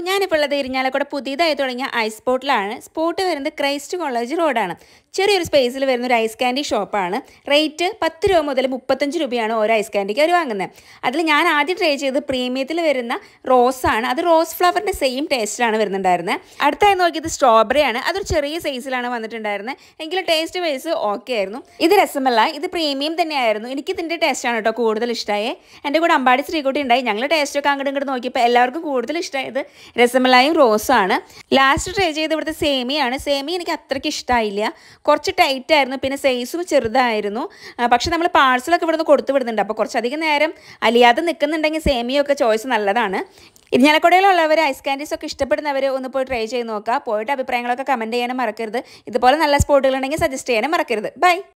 ഞാനിപ്പോൾ ഉള്ളത് ഇരിഞ്ഞാലക്കുട പുതിയതായി തുടങ്ങിയ ഐസ് സ്പോട്ടിലാണ് സ്പോട്ട് വരുന്നത് ക്രൈസ്റ്റ് കോളേജ് റോഡാണ് ചെറിയൊരു സ്പേസിൽ വരുന്ന ഒരു ഐസ് കാൻഡി ഷോപ്പാണ് റേറ്റ് പത്ത് രൂപ മുതൽ മുപ്പത്തഞ്ച് രൂപയാണ് ഓരോ ഐസ് കാൻഡിക്ക് അവർ വാങ്ങുന്നത് അതിൽ ഞാൻ ആദ്യം ട്രൈ ചെയ്തത് പ്രീമിയത്തിൽ വരുന്ന റോസ് ആണ് അത് റോസ് ഫ്ലവറിൻ്റെ സെയിം ടേസ്റ്റിലാണ് വരുന്നുണ്ടായിരുന്നത് അടുത്തായി നോക്കിയത് സ്ട്രോബെറി ആണ് അതൊരു ചെറിയ സൈസിലാണ് വന്നിട്ടുണ്ടായിരുന്നത് എങ്കിലും ടേസ്റ്റ് വൈസ് ഓക്കെ ആയിരുന്നു ഇത് രസമല്ല ഇത് പ്രീമിയം തന്നെയായിരുന്നു എനിക്ക് ഇതിൻ്റെ ടേസ്റ്റാണ് കേട്ടോ കൂടുതൽ ഇഷ്ടമായേ എൻ്റെ കൂടെ അമ്പാടി ശ്രീകുട്ടി ഉണ്ടായി ഞങ്ങൾ ടേസ്റ്റൊക്കെ അങ്ങോട്ട് ഇങ്ങോട്ട് നോക്കിയപ്പോൾ എല്ലാവർക്കും കൂടുതൽ ഇഷ്ടമായത് രസമലായും റോസും ആണ് ലാസ്റ്റ് ട്രൈ ചെയ്ത് ഇവിടുത്തെ സേമിയാണ് സേമി എനിക്ക് അത്രയ്ക്ക് ഇഷ്ടമായില്ല കുറച്ച് ടൈറ്റ് ആയിരുന്നു പിന്നെ സൈസും ചെറുതായിരുന്നു ആ, പക്ഷെ നമ്മൾ പാഴ്സലൊക്കെ ഇവിടുന്ന് കൊടുത്തു വിടുന്നുണ്ട് അപ്പോൾ കുറച്ചധികം നേരം അലിയാതെ നിൽക്കുന്നുണ്ടെങ്കിൽ സേമിയൊക്കെ ചോയ്സ് നല്ലതാണ് ഇരിഞ്ഞാലക്കുടയിലുള്ളവർ ഐസ് കാൻഡീസ് ഒക്കെ ഇഷ്ടപ്പെടുന്നവർ ഒന്ന് പോയി ട്രൈ ചെയ്ത് നോക്കുക പോയിട്ട് അഭിപ്രായങ്ങളൊക്കെ കമൻറ്റ് ചെയ്യാനും മറക്കരുത് ഇതുപോലെ നല്ല സ്പോട്ടുകളുണ്ടെങ്കിൽ സജസ്റ്റ് ചെയ്യാനും മറക്കരുത് ബൈ